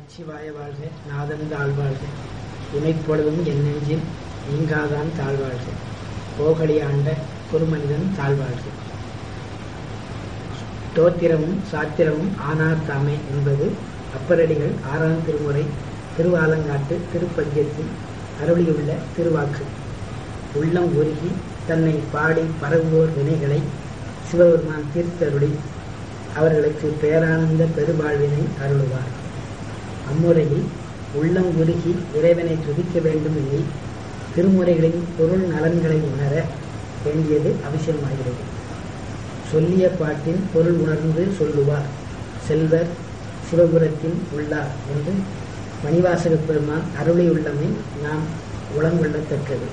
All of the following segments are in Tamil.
நமச்சிவாய வாழ்க நாதன் தாழ்வாழ்க இமைப்பொழுதும் என் நெஞ்சில் நீங்காதான் தாழ்வாழ்க போகடி ஆண்ட குருமனிதன் தாழ்வாழ்க தோத்திரமும் சாத்திரமும் ஆனார் தாமே என்பது அப்பரடிகள் ஆறாம் திருமுறை திருவாலங்காட்டு திருப்பதியத்தில் அருளியுள்ள திருவாக்கு உள்ளம் உருகி தன்னை பாடி பரவுவோர் வினைகளை சிவபெருமான் தீர்த்தருளி அவர்களுக்கு பேரானந்த பெருவாழ்வினை அருளுவார் அம்முறையில் உள்ளம் உருகி இறைவனை துதிக்க வேண்டும் எனில் திருமுறைகளின் பொருள் நலன்களை உணர வேண்டியது அவசியமாகிறது சொல்லிய பாட்டின் பொருள் உணர்ந்து சொல்லுவார் செல்வர் சிவபுரத்தில் உள்ளார் என்று மணிவாசக பெருமான் அருளியுள்ளமை நாம் உளங்கொள்ளத்தக்கது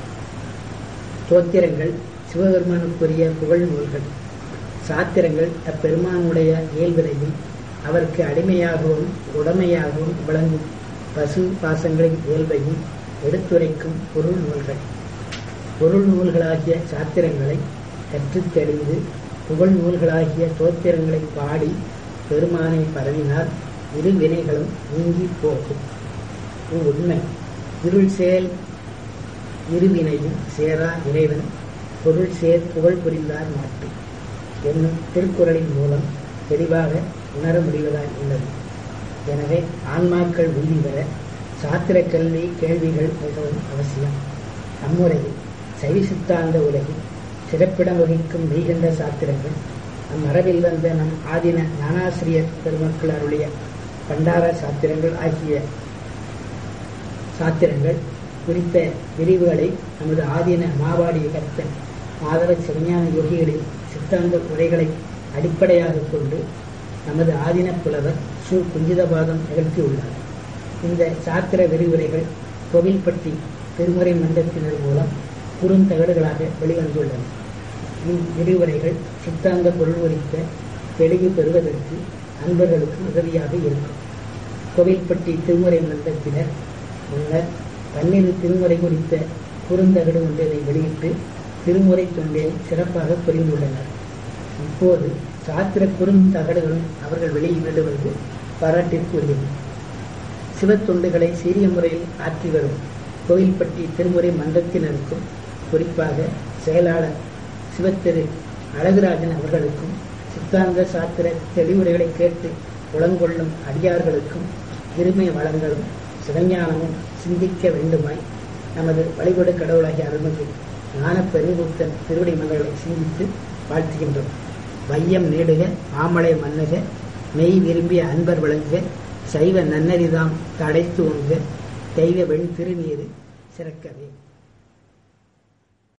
தோத்திரங்கள் சிவபெருமானுக்குரிய புகழ் நூல்கள் சாத்திரங்கள் அப்பெருமானுடைய இயல்பினையும் அவருக்கு அடிமையாகவும் உடமையாகவும் விளங்கும் பசு பாசங்களின் இயல்பையும் எடுத்துரைக்கும் பொருள் நூல்கள் பொருள் நூல்களாகிய சாத்திரங்களை கற்றுத் தெளிந்து புகழ் நூல்களாகிய தோத்திரங்களை பாடி பெருமானை பரவினால் இரு வினைகளும் நீங்கி போகும் உண்மை இருள் செயல் இருவினையும் சேரா இறைவன் பொருள் சேர் புகழ் புரிந்தார் மாட்டு என்னும் திருக்குறளின் மூலம் தெளிவாக உணர முடிவதாய் உள்ளது எனவே ஆன்மாக்கள் உறுதி பெற சாத்திர கல்வி கேள்விகள் மிகவும் அவசியம் அம்முறையில் சைவ சித்தாந்த உலகில் சிறப்பிடம் வகிக்கும் மெய்கண்ட சாத்திரங்கள் அம்மரபில் வந்த நம் ஆதின ஞானாசிரியர் பெருமக்கள் அருளிய பண்டார சாத்திரங்கள் ஆகிய சாத்திரங்கள் குறித்த விரிவுகளை நமது ஆதீன மாவாடி கர்த்தன் மாதவ சிவஞான யோகிகளின் சித்தாந்த உரைகளை அடிப்படையாக கொண்டு நமது ஆதீன புலவர் சு குஞ்சிதபாதம் நிகழ்த்தியுள்ளார் இந்த சாத்திர விரிவுரைகள் கோவில்பட்டி திருமுறை மன்றத்தினர் மூலம் குறுந்தகடுகளாக வெளிவந்துள்ளன இவ்விரிவுரைகள் சித்தாந்த பொருள் குறித்த தெளிவு பெறுவதற்கு அன்பர்களுக்கு உதவியாக இருக்கும் கோவில்பட்டி திருமுறை மன்றத்தினர் முன்னர் பன்னிரு திருமுறை குறித்த குறுந்தகடு ஒன்றினை வெளியிட்டு திருமுறை தொண்டினை சிறப்பாக புரிந்துள்ளனர் இப்போது சாத்திர குறுந்தகடுகளும் அவர்கள் வெளியிடுவது பாராட்டிற்குரியது சிவத்தொண்டுகளை சீரிய முறையில் ஆற்றி வரும் கோவில்பட்டி திருமுறை மன்றத்தினருக்கும் குறிப்பாக செயலாளர் சிவத்திரு அழகுராஜன் அவர்களுக்கும் சித்தாந்த சாத்திர தெளிவுரைகளை கேட்டு உளங்கொள்ளும் அடியார்களுக்கும் இருமை வளங்களும் சிவஞானமும் சிந்திக்க வேண்டுமாய் நமது வழிபடு கடவுளாகிய அருள்மிகு ஞான பெருங்கூத்தன் திருவடி மலர்களை சிந்தித்து வாழ்த்துகின்றோம் வையம் நீடுக மாமலை மன்னக மெய் விரும்பிய அன்பர் விளங்குக சைவ நன்னரிதாம் தடைத்து ஒங்க தெய்வ வெண் திருநீரு சிறக்கவே